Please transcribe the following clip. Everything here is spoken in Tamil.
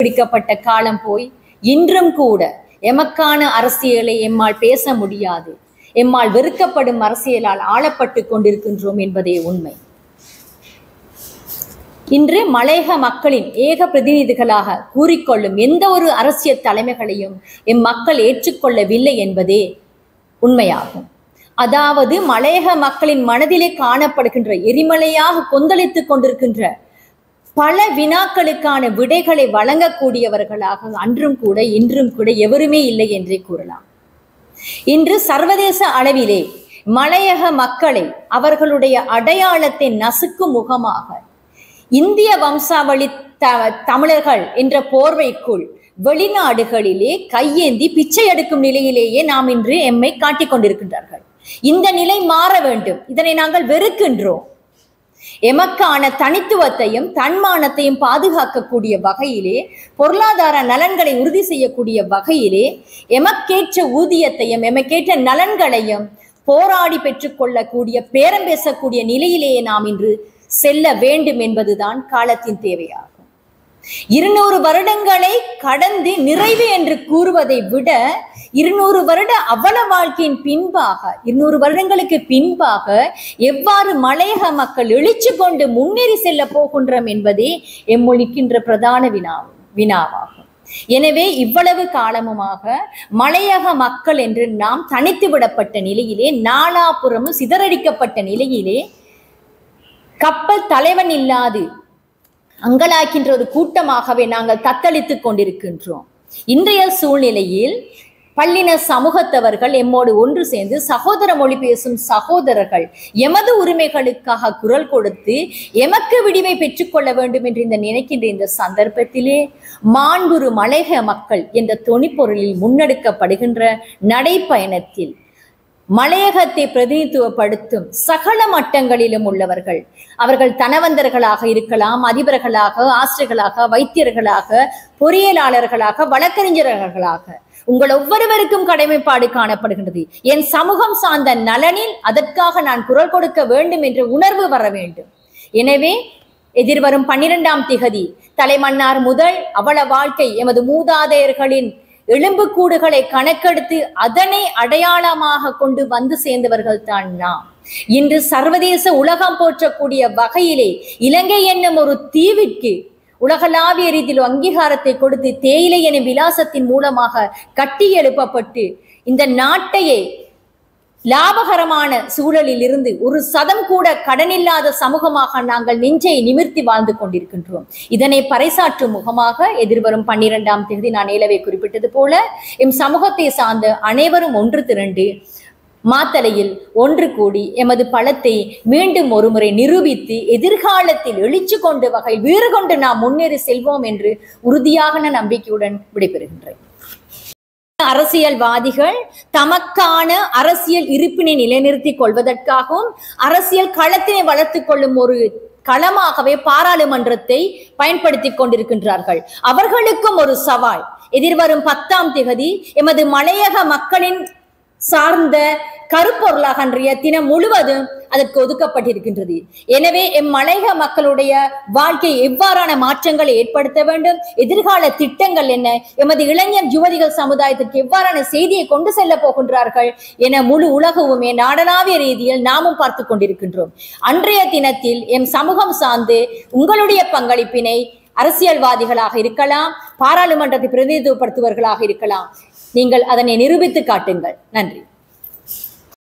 பிடிக்கப்பட்ட காலம் போய் இன்றும் கூட எமக்கான அரசியலை எம்மால் பேச முடியாது எம்மால் வெறுக்கப்படும் அரசியலால் ஆளப்பட்டு கொண்டிருக்கின்றோம் என்பதே உண்மை இன்று மலையக மக்களின் ஏக பிரதிநிதிகளாக கூறிக்கொள்ளும் எந்த ஒரு அரசியல் தலைமைகளையும் எம் மக்கள் ஏற்றுக்கொள்ளவில்லை என்பதே உண்மையாகும் அதாவது மலையக மக்களின் மனதிலே காணப்படுகின்ற எரிமலையாக கொந்தளித்துக் கொண்டிருக்கின்ற பல வினாக்களுக்கான விடைகளை வழங்கக்கூடியவர்களாக அன்றும் கூட இன்றும் கூட எவருமே இல்லை என்றே கூறலாம் இன்று சர்வதேச அளவிலே மலையக மக்களை அவர்களுடைய அடையாளத்தை நசுக்கும் முகமாக இந்திய வம்சாவளி த தமிழர்கள் என்ற போர்வைக்குள் வெளிநாடுகளிலே கையேந்தி பிச்சை எடுக்கும் நிலையிலேயே நாம் இன்று எம்மை காட்டிக் கொண்டிருக்கின்றார்கள் இந்த நிலை மாற வேண்டும் இதனை நாங்கள் வெறுக்கின்றோம் எமக்கான தனித்துவத்தையும் தன்மானத்தையும் பாதுகாக்கக்கூடிய வகையிலே பொருளாதார நலன்களை உறுதி செய்யக்கூடிய வகையிலே எமக்கேற்ற ஊதியத்தையும் எமக்கேற்ற நலன்களையும் போராடி பெற்றுக்கொள்ளக்கூடிய பேரம் பேசக்கூடிய நிலையிலேயே நாம் இன்று செல்ல வேண்டும் என்பதுதான் காலத்தின் தேவையாகும் இருநூறு வருடங்களை கடந்து நிறைவு என்று கூறுவதை விட இருநூறு வருட அவல வாழ்க்கையின் பின்பாக இருநூறு வருடங்களுக்கு பின்பாக எவ்வாறு மலையக மக்கள் எழுச்சி கொண்டு முன்னேறி செல்ல போகின்றோம் என்பதே எம்மொழிக்கின்ற பிரதான வினா வினாவாகும் எனவே இவ்வளவு காலமுமாக மலையக மக்கள் என்று நாம் தனித்து விடப்பட்ட நிலையிலே நாலாபுறமும் சிதறடிக்கப்பட்ட நிலையிலே கப்பல் தலைவன் இல்லாது அங்கலாக்கின்ற ஒரு கூட்டமாகவே நாங்கள் தத்தளித்துக் கொண்டிருக்கின்றோம் இன்றைய சூழ்நிலையில் பல்லின சமூகத்தவர்கள் எம்மோடு ஒன்று சேர்ந்து சகோதர மொழி பேசும் சகோதரர்கள் எமது உரிமைகளுக்காக குரல் கொடுத்து எமக்கு விடிவை பெற்றுக்கொள்ள வேண்டும் என்று இந்த நினைக்கின்ற இந்த சந்தர்ப்பத்திலே மாண்புறு மலையக மக்கள் என்ற தொனிப்பொருளில் முன்னெடுக்கப்படுகின்ற நடைப்பயணத்தில் மலையகத்தை பிரதிநிதித்துவப்படுத்தும் சகல மட்டங்களிலும் உள்ளவர்கள் அவர்கள் தனவந்தர்களாக இருக்கலாம் அதிபர்களாக ஆசிரியர்களாக வைத்தியர்களாக பொறியியலாளர்களாக வழக்கறிஞர்களாக உங்கள் ஒவ்வொருவருக்கும் கடமைப்பாடு காணப்படுகின்றது என் சமூகம் சார்ந்த நலனில் அதற்காக நான் குரல் கொடுக்க வேண்டும் என்ற உணர்வு வர வேண்டும் எனவே எதிர்வரும் பன்னிரெண்டாம் திகதி தலைமன்னார் முதல் அவல வாழ்க்கை எமது மூதாதையர்களின் எலும்புக்கூடுகளை கணக்கெடுத்து அதனை அடையாளமாக கொண்டு வந்து சேர்ந்தவர்கள் தான் நாம் இன்று சர்வதேச உலகம் போற்றக்கூடிய வகையிலே இலங்கை என்னும் ஒரு தீவிற்கு உலகளாவிய ரீதியில் அங்கீகாரத்தை கொடுத்து தேயிலை எனும் விலாசத்தின் மூலமாக கட்டி எழுப்பப்பட்டு இந்த நாட்டையே லாபகரமான சூழலில் இருந்து ஒரு சதம் கூட கடனில்லாத சமூகமாக நாங்கள் நெஞ்சை நிமிர்த்தி வாழ்ந்து கொண்டிருக்கின்றோம் இதனை பறைசாற்றும் முகமாக எதிர்வரும் பன்னிரெண்டாம் தேதி நான் ஏலவே குறிப்பிட்டது போல எம் சமூகத்தை சார்ந்த அனைவரும் ஒன்று திரண்டு மாத்தலையில் ஒன்று கூடி எமது பலத்தை மீண்டும் ஒருமுறை நிரூபித்து எதிர்காலத்தில் எழுச்சி கொண்டு வகை வீறு கொண்டு நாம் முன்னேறி செல்வோம் என்று உறுதியான நம்பிக்கையுடன் விடைபெறுகின்றேன் அரசியல்வாதிகள் தமக்கான அரசியல் இருப்பினை நிலைநிறுத்திக் கொள்வதற்காகவும் அரசியல் களத்தினை வளர்த்துக் கொள்ளும் ஒரு களமாகவே பாராளுமன்றத்தை பயன்படுத்திக் கொண்டிருக்கின்றார்கள் அவர்களுக்கும் ஒரு சவால் எதிர்வரும் பத்தாம் திகதி எமது மலையக மக்களின் சார்ந்த கருப்பொருளாக அன்றைய தினம் முழுவதும் அதற்கு ஒதுக்கப்பட்டிருக்கின்றது எனவே எம் மலையக மக்களுடைய வாழ்க்கை எவ்வாறான மாற்றங்களை ஏற்படுத்த வேண்டும் எதிர்கால திட்டங்கள் என்ன எமது இளைஞர் யுவதிகள் சமுதாயத்திற்கு எவ்வாறான செய்தியை கொண்டு செல்ல போகின்றார்கள் என முழு உலகவுமே நாடளாவிய ரீதியில் நாமும் பார்த்து கொண்டிருக்கின்றோம் அன்றைய தினத்தில் எம் சமூகம் சார்ந்து உங்களுடைய பங்களிப்பினை அரசியல்வாதிகளாக இருக்கலாம் பாராளுமன்றத்தை பிரதிநிதித்துவப்படுத்துவர்களாக இருக்கலாம் நீங்கள் அதனை நிரூபித்து காட்டுங்கள் நன்றி